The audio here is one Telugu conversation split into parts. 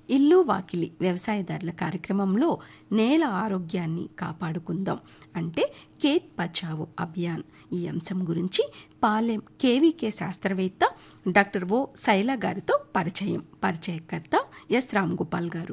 ఇల్లు వాకిలి వ్యవసాయదారుల కార్యక్రమంలో నేల ఆరోగ్యాన్ని కాపాడుకుందాం అంటే కేత్ బచావో అభియాన్ ఈ అంశం గురించి పాలెం కేవీకే శాస్త్రవేత్త డాక్టర్ ఓ శైల గారితో పరిచయం పరిచయకర్త ఎస్ రామ్ గోపాల్ గారు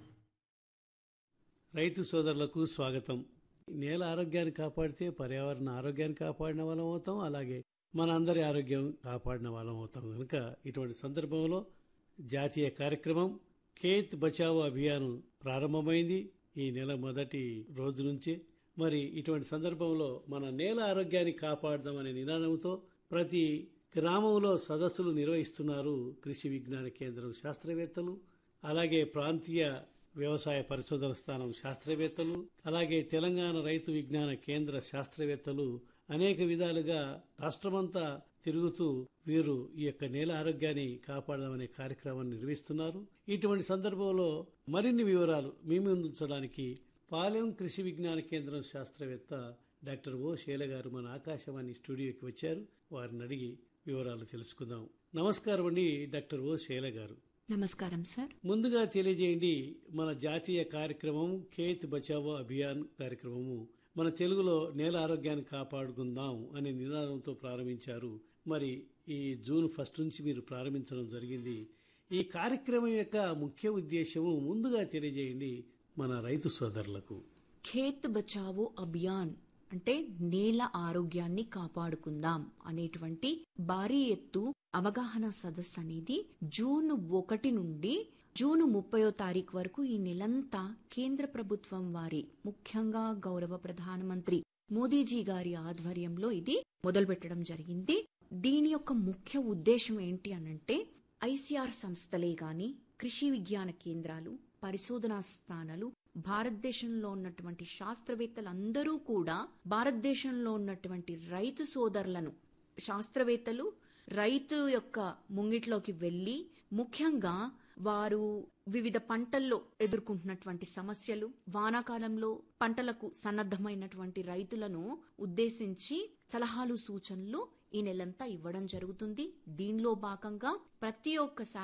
రైతు సోదరులకు స్వాగతం నేల ఆరోగ్యాన్ని కాపాడితే పర్యావరణ ఆరోగ్యాన్ని కాపాడిన వాళ్ళం అవుతాం అలాగే మన అందరి ఆరోగ్యం కాపాడిన వాళ్ళం అవుతాం కనుక ఇటువంటి సందర్భంలో జాతీయ కార్యక్రమం ఖేత్ బచావో అభియాన్ ప్రారంభమైంది ఈ నెల మొదటి రోజు నుంచి మరి ఇటువంటి సందర్భంలో మన నేల ఆరోగ్యాన్ని కాపాడదామనే నినాదంతో ప్రతి గ్రామంలో సదస్సులు నిర్వహిస్తున్నారు కృషి విజ్ఞాన కేంద్రం శాస్త్రవేత్తలు అలాగే ప్రాంతీయ వ్యవసాయ పరిశోధన స్థానం శాస్త్రవేత్తలు అలాగే తెలంగాణ రైతు విజ్ఞాన కేంద్ర శాస్త్రవేత్తలు అనేక విధాలుగా రాష్ట్రమంతా తిరుగుతూ వీరు ఈ యొక్క నేల ఆరోగ్యాన్ని కాపాడదామనే కార్యక్రమాన్ని నిర్వహిస్తున్నారు ఇటువంటి సందర్భంలో మరిన్ని వివరాలు మీ ముందుంచడానికి పాలెం కృషి విజ్ఞాన కేంద్రం శాస్త్రవేత్త డాక్టర్ ఓ శైల గారు మన ఆకాశవాణి స్టూడియోకి వచ్చారు వారిని అడిగి వివరాలు తెలుసుకుందాం నమస్కారం అండి డాక్టర్ ఓ శైల గారు నమస్కారం సార్ ముందుగా తెలియజేయండి మన జాతీయ కార్యక్రమం ఖేత్ బచావో అభియాన్ కార్యక్రమము మన తెలుగులో నేల ఆరోగ్యాన్ని కాపాడుకుందాం అనే నినాదంతో ప్రారంభించారు మరి ఈ జూన్ ఫస్ట్ నుంచి మీరు ప్రారంభించడం జరిగింది ఈ కార్యక్రమం యొక్క ముఖ్య ఉద్దేశము ముందుగా తెలియజేయండి మన రైతు సోదరులకు ఖేత్ బచావో అభియాన్ అంటే నేల ఆరోగ్యాన్ని కాపాడుకుందాం అనేటువంటి భారీ ఎత్తు అవగాహన సదస్సు అనేది జూన్ ఒకటి నుండి జూన్ ముప్పయో తారీఖు వరకు ఈ నెలంతా కేంద్ర ప్రభుత్వం వారి ముఖ్యంగా గౌరవ ప్రధానమంత్రి మోదీజీ గారి ఆధ్వర్యంలో ఇది మొదలుపెట్టడం జరిగింది దీని యొక్క ముఖ్య ఉద్దేశం ఏంటి అనంటే ఐసిఆర్ సంస్థలే గాని కృషి విజ్ఞాన కేంద్రాలు పరిశోధనా స్థానాలు భారతదేశంలో ఉన్నటువంటి శాస్త్రవేత్తలందరూ కూడా భారతదేశంలో ఉన్నటువంటి రైతు సోదరులను శాస్త్రవేత్తలు రైతు యొక్క ముంగిట్లోకి వెళ్లి ముఖ్యంగా వారు వివిధ పంటల్లో ఎదుర్కొంటున్నటువంటి సమస్యలు వానాకాలంలో పంటలకు సన్నద్ధమైనటువంటి రైతులను ఉద్దేశించి సలహాలు సూచనలు ఈ నెలంతా ఇవ్వడం జరుగుతుంది దీనిలో భాగంగా ప్రతి ఒక్క